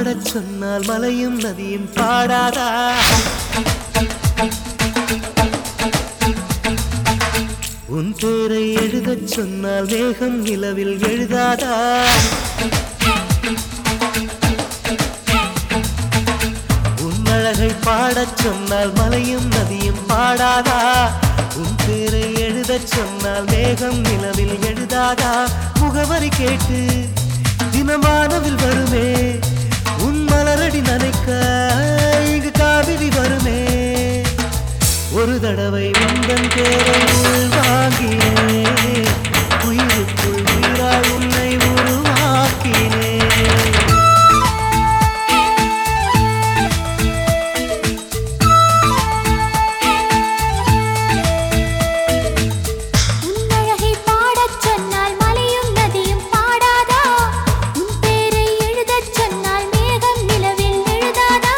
பாடச் சொன்னால் மலையும் நதியும் பாடாதா உன் பேரை எழுதச் சொன்னால் மேகம் நிலவில் எழுதாதா உன் அழகை பாடச் சொன்னால் மலையும் நதியும் பாடாதா உன் பேரை எழுதச் சொன்னால் மேகம் நிலவில் எழுதாதா முகவரி கேட்டு தினமானவில் வருமே உன் மலரடி நனைக்க இங்கு காவிரி வருமே ஒரு தடவை உந்தன் பேரை உள்வாங்கினே உயிருக்குள் உயிராய் உன்னை உருவாக்கினே உன் அழகை பாடச் சொன்னால் மலையும் நதியும் பாடாதா உன் பேரை எழுதச் சொன்னால் மேகம் நிலவில் எழுதாதா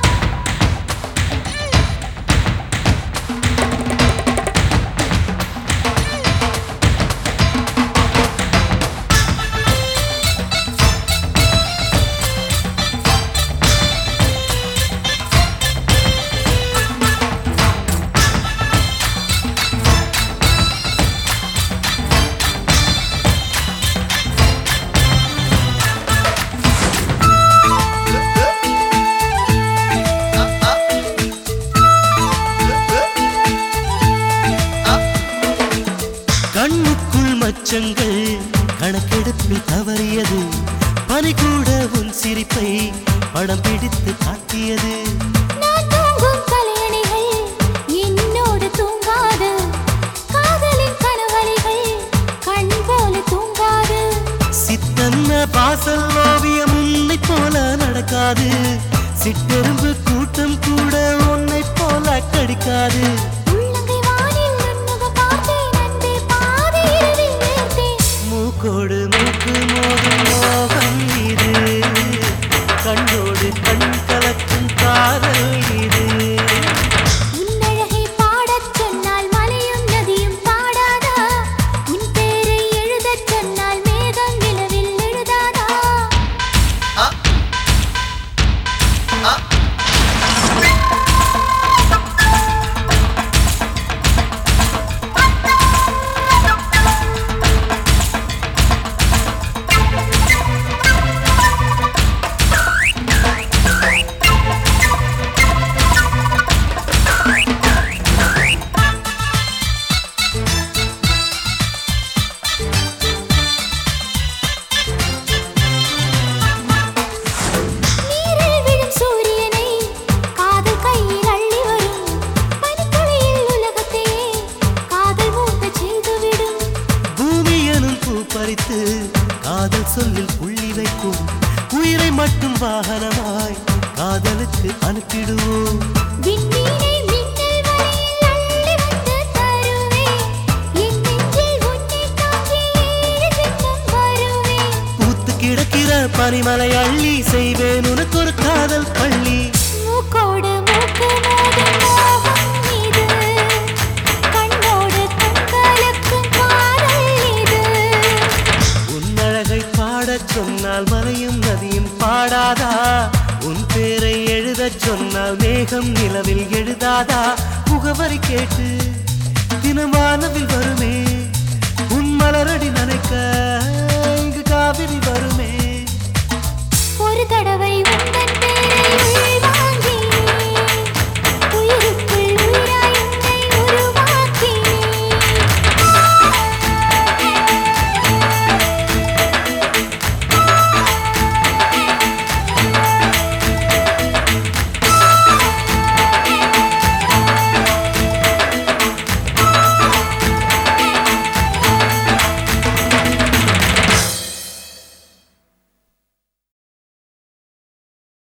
கண்ணுக்குள் மச்சங்கள் கணக்கெடுப்பில் தவறியது பனி கூட உன் சிரிப்பை படம் பிடித்து காட்டியது நான் தூங்கும் கலையணிகள் என்னோடு தூங்காது காதலின் கனவலைகள் கண் போல தூங்காது சித்தன்ன பாசல் ஓவியம் உன்னை போல நடக்காது சிட்டெரும்பு கூட்டம் கூட உன்னை போல கடிக்காது உள்ளங்கை வானில் உன்முக பார்த்தேன் அன்பே பாதி இரவில் நேர்த்தேன் மூக்கோடு மூக்கு மோதும் மோகம் இது கண்ணோடு கண் கலக்கும் காதல் இது உன் அழகை பாடச் சொன்னால் மலையும் நதியும் பாடாதா உன் பேரை எழுதச் சொன்னால் மேகம் நிலவில் எழுதாதா நீரில் விழும் சூரியனை காதல் கையில் அள்ளி வரும் பனித்துளியில் உலகத்தையே காதல் மூக்கச் செய்துவிடும் பூமி எனும் பூ பறித்து காதல் சொல்லில் புள்ளி வைக்கும் உயிரை மட்டும் வாகனமாய் காதலுக்கு அனுப்பிடுவோம் விண்மீனை மின்னல் வழியில் அள்ளி வந்து தருவேன் என் நெஞ்சில் உன்னை தாங்கி ஏழு ஜென்மம் வருவேன் பூத்து கிடக்கிற பனிமலை அள்ளி செய்வேன் உனக்கு ஒரு காதல் பள்ளி மூக்கோடு மூக்கு மோதும் மோகம் இது கண்ணோடு கண்களுக்கும் காதல் இது உன் அழகை பாடச் சொன்னால் மலையும் நதியும் பாடாதா உன் பேரை எழுதச் சொன்னால் மேகம் நிலவில் எழுதாதா முகவரி கேட்டு தினமானவில் வருமே உன் மலரடி நனைக்க